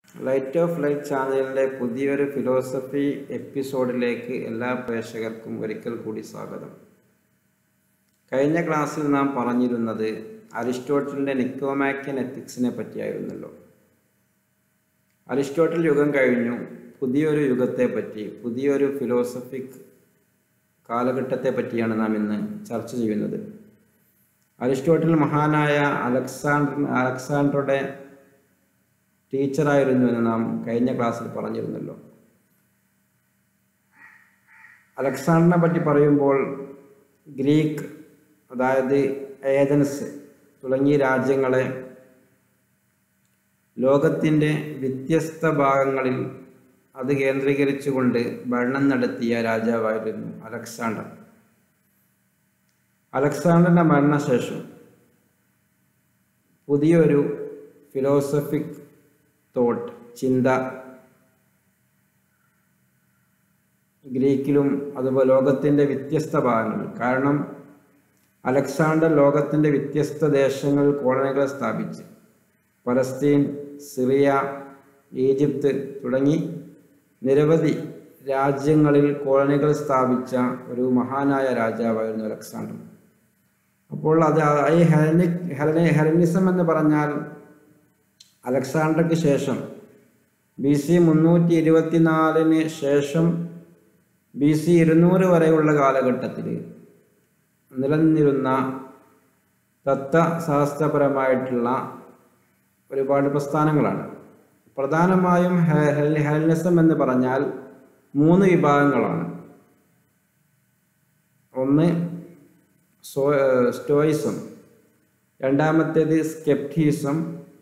light of light ചാനലിൻ്റെ പുതിയൊരു philosophy എപ്പിസോഡിലേക്ക് എല്ലാ പ്രേക്ഷകർക്കും ഒരിക്കൽ കൂടി സ്വാഗതം കഴിഞ്ഞ ക്ലാസ്സിൽ നാം പറഞ്ഞിരുന്നത് അരിസ്റ്റോട്ടലിൻ്റെ നിക്കോമാക്കിയൻ എത്തിക്സിനെ പറ്റിയായിരുന്നല്ലോ അരിസ്റ്റോട്ടൽ യുഗം കഴിഞ്ഞു പുതിയൊരു യുഗത്തെ പറ്റി പുതിയൊരു ഫിലോസഫിക് കാലഘട്ടത്തെ പറ്റിയാണ് നാം ഇന്ന് ചർച്ച ചെയ്യുന്നത് അരിസ്റ്റോട്ടൽ മഹാനായ അലക്സാണ്ടർ അലക്സാണ്ടറുടെ ടീച്ചറായിരുന്നു എന്ന് നാം കഴിഞ്ഞ ക്ലാസ്സിൽ പറഞ്ഞിരുന്നല്ലോ അലക്സാണ്ടറിനെ പറ്റി പറയുമ്പോൾ ഗ്രീക്ക് അതായത് ഏതൻസ് തുടങ്ങിയ രാജ്യങ്ങളെ ലോകത്തിൻ്റെ വ്യത്യസ്ത ഭാഗങ്ങളിൽ അത് കേന്ദ്രീകരിച്ചുകൊണ്ട് ഭരണം നടത്തിയ രാജാവായിരുന്നു അലക്സാണ്ടർ അലക്സാണ്ടറിൻ്റെ മരണശേഷം പുതിയൊരു ഫിലോസഫിക് തോട്ട് ചിന്ത ഗ്രീക്കിലും അതുപോലെ ലോകത്തിൻ്റെ വ്യത്യസ്ത ഭാഗങ്ങളിൽ കാരണം അലക്സാണ്ടർ ലോകത്തിൻ്റെ വ്യത്യസ്ത ദേശങ്ങളിൽ കോളനികൾ സ്ഥാപിച്ച് പലസ്തീൻ സിറിയ ഈജിപ്ത് തുടങ്ങി നിരവധി രാജ്യങ്ങളിൽ കോളനികൾ സ്ഥാപിച്ച ഒരു മഹാനായ രാജാവായിരുന്നു അലക്സാണ്ടർ അപ്പോൾ അത് ഈ ഹെലനിക് ഹെലനി ഹെലനിസം എന്ന് പറഞ്ഞാൽ അലക്സാണ്ടർക്ക് ശേഷം ബി സി മുന്നൂറ്റി ഇരുപത്തിനാലിന് ശേഷം ബി സി ഇരുന്നൂറ് വരെയുള്ള കാലഘട്ടത്തിൽ നിലനിന്നിരുന്ന തത്വശാസ്ത്രപരമായിട്ടുള്ള ഒരുപാട് പ്രസ്ഥാനങ്ങളാണ് പ്രധാനമായും ഹെലനിസം എന്ന് പറഞ്ഞാൽ മൂന്ന് വിഭാഗങ്ങളാണ് ഒന്ന് സോ സ്റ്റോയിസം രണ്ടാമത്തേത് സ്കെപ്റ്റിസം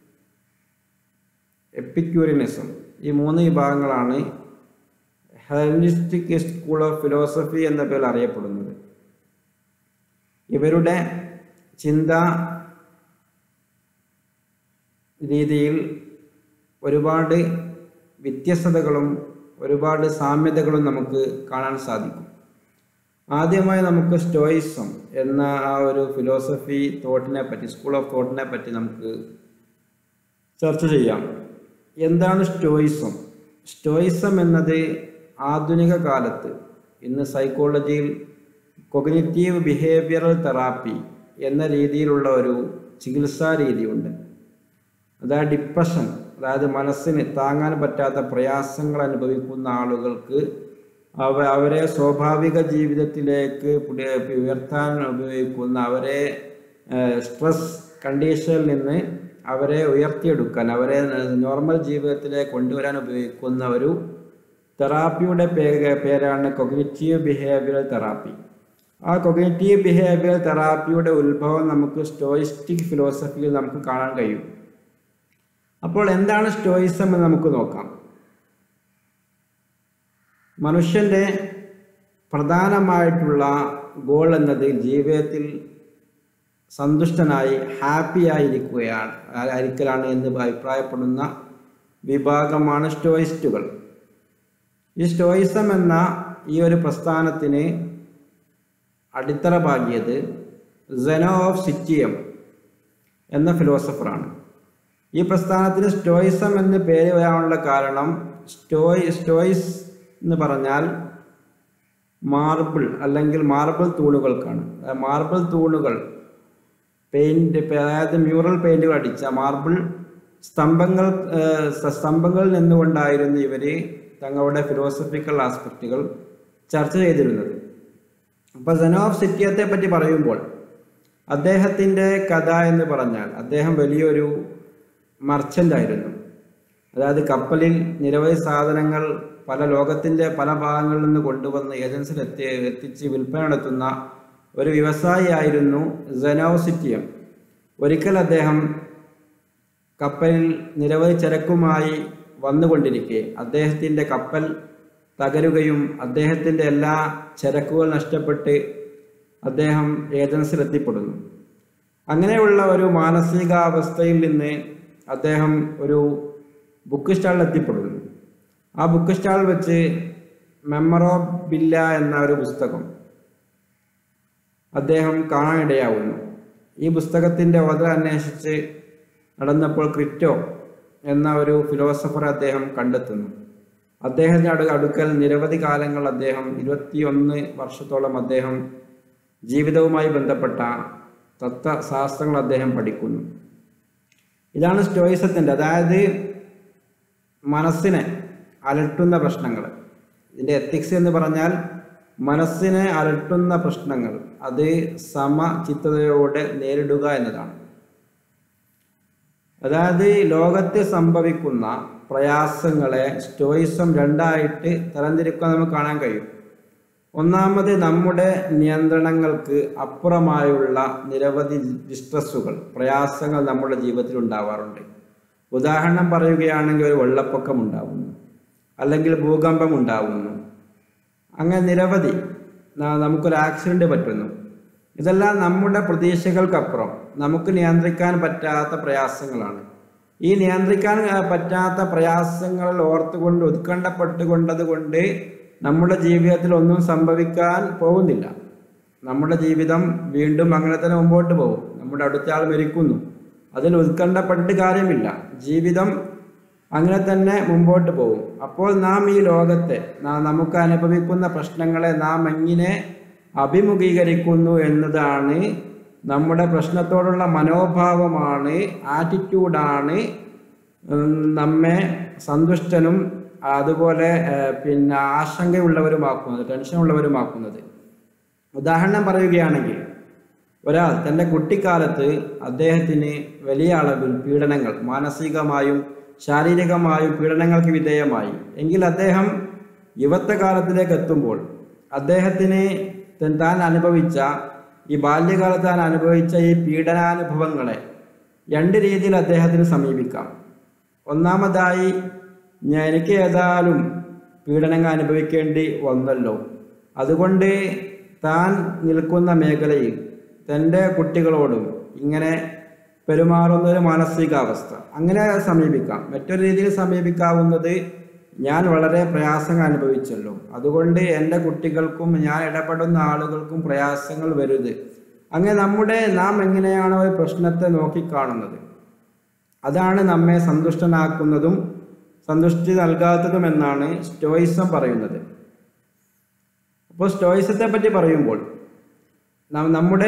എപ്പിക്യൂറിനിസം ഈ മൂന്ന് വിഭാഗങ്ങളാണ് ഹെലനിസ്റ്റിക് സ്കൂൾ ഓഫ് ഫിലോസഫി എന്ന പേരിൽ അറിയപ്പെടുന്നത് ഇവരുടെ ചിന്താ രീതിയിൽ ഒരുപാട് വ്യത്യസ്തതകളും ഒരുപാട് സാമ്യതകളും നമുക്ക് കാണാൻ സാധിക്കും ആദ്യമായി നമുക്ക് സ്റ്റോയിസം എന്ന ആ ഒരു ഫിലോസഫി തോട്ടിനെ പറ്റി സ്കൂൾ ഓഫ് തോട്ടിനെ പറ്റി നമുക്ക് ചർച്ച ചെയ്യാം എന്താണ് സ്റ്റോയിസം സ്റ്റോയിസം എന്നത് ആധുനിക കാലത്ത് ഇന്ന് സൈക്കോളജിയിൽ കൊഗ്നിറ്റീവ് ബിഹേവിയറൽ തെറാപ്പി എന്ന രീതിയിലുള്ള ഒരു ചികിത്സാ രീതിയുണ്ട് അതായത് ഡിപ്രഷൻ അതായത് മനസ്സിന് താങ്ങാൻ പറ്റാത്ത പ്രയാസങ്ങൾ അനുഭവിക്കുന്ന ആളുകൾക്ക് അവ അവരെ സ്വാഭാവിക ജീവിതത്തിലേക്ക് ഉയർത്താൻ ഉപയോഗിക്കുന്ന അവരെ സ്ട്രെസ് കണ്ടീഷനിൽ നിന്ന് അവരെ ഉയർത്തിയെടുക്കാൻ അവരെ നോർമൽ ജീവിതത്തിലേക്ക് കൊണ്ടുവരാൻ ഉപയോഗിക്കുന്ന ഒരു തെറാപ്പിയുടെ പേരാണ് കൊഗ്നിറ്റീവ് ബിഹേവിയറൽ തെറാപ്പി ആ കൊഗ്നിറ്റീവ് ബിഹേവിയറൽ തെറാപ്പിയുടെ ഉത്ഭവം നമുക്ക് സ്റ്റോയിസ്റ്റിക് ഫിലോസഫിയിൽ നമുക്ക് കാണാൻ കഴിയും അപ്പോൾ എന്താണ് സ്റ്റോയിസം എന്ന് നമുക്ക് നോക്കാം മനുഷ്യൻ്റെ പ്രധാനമായിട്ടുള്ള ഗോൾ എന്നത് ജീവിതത്തിൽ സന്തുഷ്ടനായി ഹാപ്പി ആയിരിക്കുകയാണ് ആയിരിക്കലാണ് എന്ന് അഭിപ്രായപ്പെടുന്ന വിഭാഗമാണ് സ്റ്റോയിസ്റ്റുകൾ ഈ സ്റ്റോയിസം എന്ന ഈ ഒരു പ്രസ്ഥാനത്തിന് അടിത്തറ പാകിയത് സെനോ ഓഫ് സിറ്റിയം എന്ന ഫിലോസഫറാണ് ഈ പ്രസ്ഥാനത്തിന് സ്റ്റോയിസം എന്ന് പേര് വരാനുള്ള കാരണം സ്റ്റോയ് സ്റ്റോയിസ് എന്ന് പറഞ്ഞാൽ മാർബിൾ അല്ലെങ്കിൽ മാർബിൾ തൂണുകൾക്കാണ് മാർബിൾ തൂണുകൾ പെയിന്റ് അതായത് മ്യൂറൽ പെയിന്റുകൾ അടിച്ച മാർബിൾ സ്തംഭങ്ങൾ സ്തംഭങ്ങളിൽ നിന്നുകൊണ്ടായിരുന്നു ഇവർ തങ്ങളുടെ ഫിലോസഫിക്കൽ ആസ്പെക്റ്റുകൾ ചർച്ച ചെയ്തിരുന്നത് അപ്പോൾ സെനോ ഓഫ് സിറ്റിയത്തെ പറ്റി പറയുമ്പോൾ അദ്ദേഹത്തിൻ്റെ കഥ എന്ന് പറഞ്ഞാൽ അദ്ദേഹം വലിയൊരു മർച്ചൻ്റ് ആയിരുന്നു അതായത് കപ്പലിൽ നിരവധി സാധനങ്ങൾ പല ലോകത്തിൻ്റെ പല ഭാഗങ്ങളിൽ നിന്ന് കൊണ്ടുവന്ന് ഏജൻസിൽ എത്തി എത്തിച്ച് വിൽപ്പന നടത്തുന്ന ഒരു വ്യവസായിയായിരുന്നു സെനോസിറ്റിയം ഒരിക്കൽ അദ്ദേഹം കപ്പലിൽ നിരവധി ചരക്കുമായി വന്നുകൊണ്ടിരിക്കെ അദ്ദേഹത്തിൻ്റെ കപ്പൽ തകരുകയും അദ്ദേഹത്തിൻ്റെ എല്ലാ ചരക്കുകൾ നഷ്ടപ്പെട്ട് അദ്ദേഹം ഏജൻസിൽ എത്തിപ്പെടുന്നു അങ്ങനെയുള്ള ഒരു മാനസികാവസ്ഥയിൽ നിന്ന് അദ്ദേഹം ഒരു ബുക്ക് സ്റ്റാളിൽ എത്തിപ്പെടുന്നു ആ ബുക്ക് സ്റ്റാൾ വെച്ച് മെമ്മറോ ബില്ല എന്ന ഒരു പുസ്തകം അദ്ദേഹം കാണാനിടയാവുന്നു ഈ പുസ്തകത്തിൻ്റെ ഓതർ അന്വേഷിച്ച് നടന്നപ്പോൾ ക്രിറ്റോ എന്ന ഒരു ഫിലോസഫർ അദ്ദേഹം കണ്ടെത്തുന്നു അദ്ദേഹത്തിൻ്റെ അടു അടുക്കൽ നിരവധി കാലങ്ങൾ അദ്ദേഹം ഇരുപത്തിയൊന്ന് വർഷത്തോളം അദ്ദേഹം ജീവിതവുമായി ബന്ധപ്പെട്ട തത്വശാസ്ത്രങ്ങൾ അദ്ദേഹം പഠിക്കുന്നു ഇതാണ് സ്റ്റോയിസത്തിൻ്റെ അതായത് മനസ്സിനെ അലട്ടുന്ന പ്രശ്നങ്ങൾ ഇതിൻ്റെ എത്തിക്സ് എന്ന് പറഞ്ഞാൽ മനസ്സിനെ അലട്ടുന്ന പ്രശ്നങ്ങൾ അത് സമചിത്തതയോടെ നേരിടുക എന്നതാണ് അതായത് ലോകത്ത് സംഭവിക്കുന്ന പ്രയാസങ്ങളെ സ്റ്റോയിസം രണ്ടായിട്ട് തരംതിരിക്കാൻ നമുക്ക് കാണാൻ കഴിയും ഒന്നാമത് നമ്മുടെ നിയന്ത്രണങ്ങൾക്ക് അപ്പുറമായുള്ള നിരവധി ഡിസ്ട്രസ്സുകൾ പ്രയാസങ്ങൾ നമ്മുടെ ജീവിതത്തിൽ ഉണ്ടാവാറുണ്ട് ഉദാഹരണം പറയുകയാണെങ്കിൽ ഒരു വെള്ളപ്പൊക്കം ഉണ്ടാവുന്നു അല്ലെങ്കിൽ ഭൂകമ്പം ഉണ്ടാവുന്നു അങ്ങനെ നിരവധി ന- നമുക്കൊരു ആക്സിഡന്റ് പറ്റുന്നു ഇതെല്ലാം നമ്മുടെ പ്രതീക്ഷകൾക്കപ്പുറം നമുക്ക് നിയന്ത്രിക്കാൻ പറ്റാത്ത പ്രയാസങ്ങളാണ് ഈ നിയന്ത്രിക്കാൻ ആ, പറ്റാത്ത പ്രയാസങ്ങൾ ഓർത്തുകൊണ്ട് ഉത്കണ്ഠപ്പെട്ടുകൊണ്ടത് കൊണ്ട് നമ്മുടെ ജീവിതത്തിൽ ഒന്നും സംഭവിക്കാൻ പോകുന്നില്ല നമ്മുടെ ജീവിതം വീണ്ടും അങ്ങനെ തന്നെ മുമ്പോട്ട് പോകും നമ്മുടെ അടുത്ത ആൾ മരിക്കുന്നു അതിൽ ഉത്കണ്ഠപ്പെട്ടിട്ട് കാര്യമില്ല ജീവിതം അങ്ങനെ തന്നെ മുമ്പോട്ട് പോകും അപ്പോൾ നാം ഈ ലോകത്തെ നാം നമുക്ക് അനുഭവിക്കുന്ന പ്രശ്നങ്ങളെ നാം എങ്ങനെ അഭിമുഖീകരിക്കുന്നു എന്നതാണ് നമ്മുടെ പ്രശ്നത്തോടുള്ള മനോഭാവമാണ് ആറ്റിറ്റ്യൂഡാണ് ഉം, നമ്മെ സന്തുഷ്ടനും അതുപോലെ ഏഹ്, പിന്നെ ആശങ്കയുള്ളവരുമാക്കുന്നത് ടെൻഷനുള്ളവരുമാക്കുന്നത് ഉദാഹരണം പറയുകയാണെങ്കിൽ ഒരാൾ തൻ്റെ കുട്ടിക്കാലത്ത് അദ്ദേഹത്തിന് വലിയ അളവിൽ പീഡനങ്ങൾ മാനസികമായും ശാരീരികമായും പീഡനങ്ങൾക്ക് വിധേയമായി എങ്കിൽ അദ്ദേഹം യുവത്വകാലത്തിലേക്ക് എത്തുമ്പോൾ അദ്ദേഹത്തിന് തൻ- താൻ അനുഭവിച്ച ഈ ബാല്യകാലത്ത് താൻ അനുഭവിച്ച ഈ പീഡനാനുഭവങ്ങളെ രണ്ട് രീതിയിൽ അദ്ദേഹത്തിന് സമീപിക്കാം ഒന്നാമതായി ഞാൻ എനിക്ക് ഏതായാലും പീഡനങ്ങൾ അനുഭവിക്കേണ്ടി വന്നല്ലോ അതുകൊണ്ട് താൻ നിൽക്കുന്ന മേഖലയിൽ തൻ്റെ കുട്ടികളോടും ഇങ്ങനെ പെരുമാറുന്ന ഒരു മാനസികാവസ്ഥ അങ്ങനെ സമീപിക്കാം മറ്റൊരു രീതിയിൽ സമീപിക്കാവുന്നത് ഞാൻ വളരെ പ്രയാസങ്ങൾ അനുഭവിച്ചല്ലോ അതുകൊണ്ട് എൻ്റെ കുട്ടികൾക്കും ഞാൻ ഇടപെടുന്ന ആളുകൾക്കും പ്രയാസങ്ങൾ വരുത് അങ്ങനെ നമ്മുടെ നാം എങ്ങനെയാണോ ഒരു പ്രശ്നത്തെ നോക്കിക്കാണുന്നത് അതാണ് നമ്മെ സന്തുഷ്ടനാക്കുന്നതും സന്തുഷ്ടി നൽകാത്തതും എന്നാണ് സ്റ്റോയിസം പറയുന്നത് അപ്പോൾ സ്റ്റോയിസത്തെ പറ്റി പറയുമ്പോൾ ന- നമ്മുടെ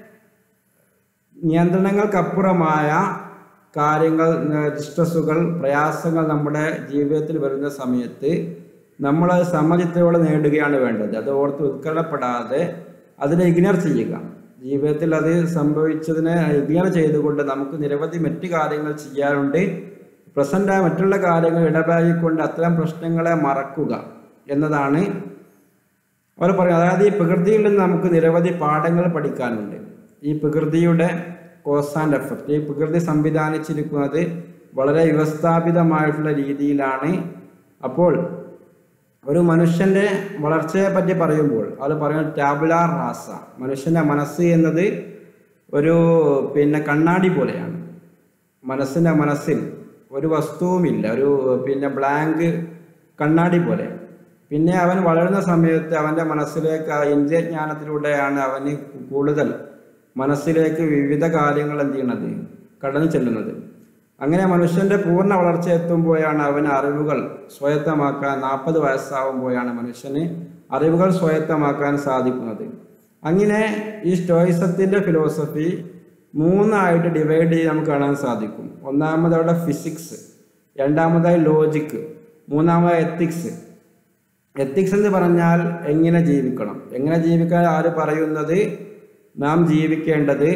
നിയന്ത്രണങ്ങൾക്കപ്പുറമായ കാര്യങ്ങൾ ഡിസ്ട്രസ്സുകൾ പ്രയാസങ്ങൾ നമ്മുടെ ജീവിതത്തിൽ വരുന്ന സമയത്ത് നമ്മൾ അത് സമചിത്തയോടെ നേടുകയാണ് വേണ്ടത് അത് ഓർത്ത് ഉത്കണ്ഠപ്പെടാതെ അതിനെ ഇഗ്നോർ ചെയ്യുക ജീവിതത്തിൽ അത് സംഭവിച്ചതിനെ ഇഗ്നോർ ചെയ്തുകൊണ്ട് നമുക്ക് നിരവധി മറ്റു കാര്യങ്ങൾ ചെയ്യാറുണ്ട് പ്രസൻ്റായ മറ്റുള്ള കാര്യങ്ങൾ ഇടപഴകിക്കൊണ്ട് അത്തരം പ്രശ്നങ്ങളെ മറക്കുക എന്നതാണ് അവർ പറയും അതായത് ഈ പ്രകൃതിയിൽ നിന്ന് നമുക്ക് നിരവധി പാഠങ്ങൾ പഠിക്കാനുണ്ട് ഈ പ്രകൃതിയുടെ കോസ് ആൻഡ് എഫക്റ്റ് ഈ പ്രകൃതി സംവിധാനിച്ചിരിക്കുന്നത് വളരെ വ്യവസ്ഥാപിതമായിട്ടുള്ള രീതിയിലാണ് അപ്പോൾ ഒരു മനുഷ്യന്റെ വളർച്ചയെ പറ്റി പറയുമ്പോൾ അത് പറയുന്നത് ടാബുലാർ റാസ മനുഷ്യന്റെ മനസ്സ് എന്നത് ഒരു പിന്നെ കണ്ണാടി പോലെയാണ് മനസ്സിന്റെ മനസ്സിൽ ഒരു വസ്തുവുമില്ല ഒരു പിന്നെ ബ്ലാങ്ക് കണ്ണാടി പോലെ പിന്നെ അവൻ വളരുന്ന സമയത്ത് അവൻ്റെ മനസ്സിലേക്ക് ആ ഇന്ദ്രിയജ്ഞാനത്തിലൂടെയാണ് അവന് കൂടുതൽ മനസ്സിലേക്ക് വിവിധ കാര്യങ്ങൾ എന്ത് ചെയ്യണത് കടന്നു ചെല്ലുന്നത് അങ്ങനെ മനുഷ്യന്റെ പൂർണ്ണ വളർച്ച എത്തുമ്പോഴാണ് അവന് അറിവുകൾ സ്വായത്തമാക്കാൻ നാൽപ്പത് വയസ്സാവുമ്പോഴാണ് മനുഷ്യന് അറിവുകൾ സ്വായത്തമാക്കാൻ സാധിക്കുന്നത് അങ്ങനെ ഈ സ്റ്റോയിസത്തിന്റെ ഫിലോസഫി മൂന്നായിട്ട് ഡിവൈഡ് ചെയ്ത് നമുക്ക് കാണാൻ സാധിക്കും ഒന്നാമത് അവിടെ ഫിസിക്സ് രണ്ടാമതായി ലോജിക്ക് മൂന്നാമതായി എത്തിക്സ് എത്തിക്സ് എന്ന് പറഞ്ഞാൽ എങ്ങനെ ജീവിക്കണം എങ്ങനെ ജീവിക്കാൻ ആര് പറയുന്നത് നാം ജീവിക്കേണ്ടത്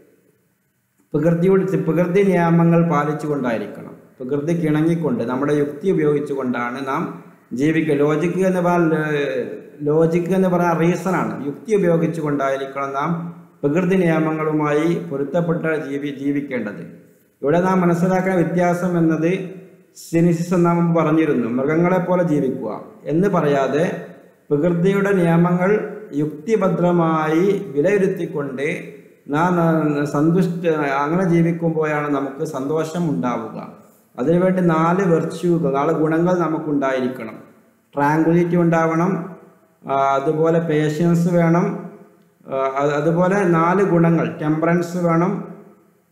പ്രകൃതിയുടെ പ്രകൃതി നിയമങ്ങൾ പാലിച്ചുകൊണ്ടായിരിക്കണം പ്രകൃതിക്ക് ഇണങ്ങിക്കൊണ്ട് നമ്മുടെ യുക്തി ഉപയോഗിച്ചുകൊണ്ടാണ് നാം ജീവിക്കുക ലോജിക്ക് എന്ന് പറഞ്ഞാൽ ലോജിക്ക് എന്ന് പറഞ്ഞാൽ റീസണാണ് യുക്തി ഉപയോഗിച്ചുകൊണ്ടായിരിക്കണം നാം പ്രകൃതി നിയമങ്ങളുമായി പൊരുത്തപ്പെട്ട ജീവി ജീവിക്കേണ്ടത് ഇവിടെ നാം മനസ്സിലാക്കുന്ന വ്യത്യാസം എന്നത് സിനിസിസം നാം മുമ്പ് പറഞ്ഞിരുന്നു മൃഗങ്ങളെ പോലെ ജീവിക്കുക എന്ന് പറയാതെ പ്രകൃതിയുടെ നിയമങ്ങൾ യുക്തിഭദ്രമായി വിലയിരുത്തിക്കൊണ്ട് നാം സന്തുഷ്ട അങ്ങനെ ജീവിക്കുമ്പോഴാണ് നമുക്ക് സന്തോഷം ഉണ്ടാവുക അതിനുവേണ്ടി നാല് വെർച്യൂകൾ നാല് ഗുണങ്ങൾ നമുക്കുണ്ടായിരിക്കണം ട്രാങ്കുലിറ്റി ഉണ്ടാവണം ആ, അതുപോലെ പേഷ്യൻസ് വേണം ആ, അത് അതുപോലെ നാല് ഗുണങ്ങൾ ടെമ്പറൻസ് വേണം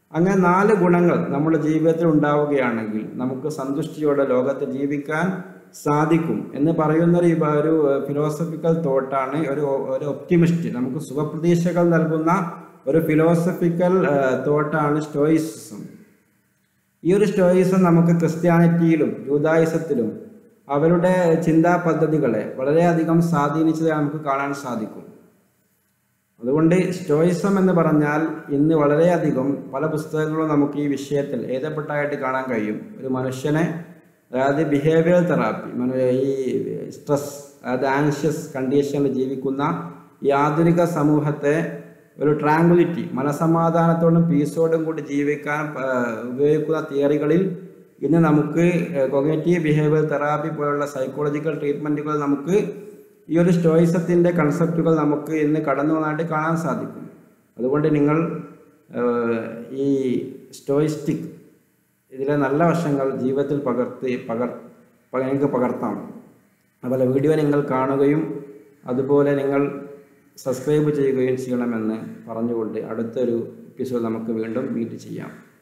അങ്ങനെ നാല് ഗുണങ്ങൾ നമ്മുടെ ജീവിതത്തിൽ ഉണ്ടാവുകയാണെങ്കിൽ നമുക്ക് സന്തുഷ്ടിയോടെ ലോകത്ത് ജീവിക്കാൻ സാധിക്കും എന്ന് പറയുന്ന ഒരു ഇവ- ഒരു ഫിലോസഫിക്കൽ തോട്ടാണ് ഒരു ഒരു ഒപ്റ്റിമിസ്റ്റ് നമുക്ക് സുഖപ്രതീക്ഷകൾ നൽകുന്ന ഒരു ഫിലോസഫിക്കൽ തോട്ടാണ് സ്റ്റോയിസിസം ഈ ഒരു സ്റ്റോയിസം നമുക്ക് ക്രിസ്ത്യാനിറ്റിയിലും ജൂതായുസത്തിലും അവരുടെ ചിന്താ പദ്ധതികളെ വളരെയധികം സ്വാധീനിച്ചതായി നമുക്ക് കാണാൻ സാധിക്കും അതുകൊണ്ട് സ്റ്റോയിസം എന്ന് പറഞ്ഞാൽ ഇന്ന് വളരെയധികം പല പുസ്തകങ്ങളും നമുക്ക് ഈ വിഷയത്തിൽ എഴുതപ്പെട്ടായിട്ട് കാണാൻ കഴിയും ഒരു മനുഷ്യനെ അതായത് ബിഹേവിയർ തെറാപ്പി ഈ സ്ട്രെസ് അതായത് ആൻഷ്യസ് കണ്ടീഷനിൽ ജീവിക്കുന്ന ഈ ആധുനിക സമൂഹത്തെ ഒരു ട്രാങ്കുലിറ്റി മനസമാധാനത്തോടും പീസോടും കൂടി ജീവിക്കാൻ ആ, ഉപയോഗിക്കുന്ന തിയറികളിൽ ഇന്ന് നമുക്ക് കൊഗ്നേറ്റീവ് ബിഹേവിയർ തെറാപ്പി പോലുള്ള സൈക്കോളജിക്കൽ ട്രീറ്റ്മെൻറ്റുകൾ നമുക്ക് ഈ ഒരു സ്റ്റോയിസത്തിൻ്റെ കൺസെപ്റ്റുകൾ നമുക്ക് ഇന്ന് കടന്നു വന്നായിട്ട് കാണാൻ സാധിക്കും അതുകൊണ്ട് നിങ്ങൾ ഏഹ്, ഈ സ്റ്റോയിസ്റ്റിക് ഇതിലെ നല്ല വശങ്ങൾ ജീവിതത്തിൽ പകർത്തി പകർ പ- നിങ്ങൾക്ക് പകർത്താം അതുപോലെ വീഡിയോ നിങ്ങൾ കാണുകയും അതുപോലെ നിങ്ങൾ സബ്സ്ക്രൈബ് ചെയ്യുകയും ചെയ്യണമെന്ന് പറഞ്ഞുകൊണ്ട് അടുത്തൊരു എപ്പിസോഡ് നമുക്ക് വീണ്ടും മീറ്റ് ചെയ്യാം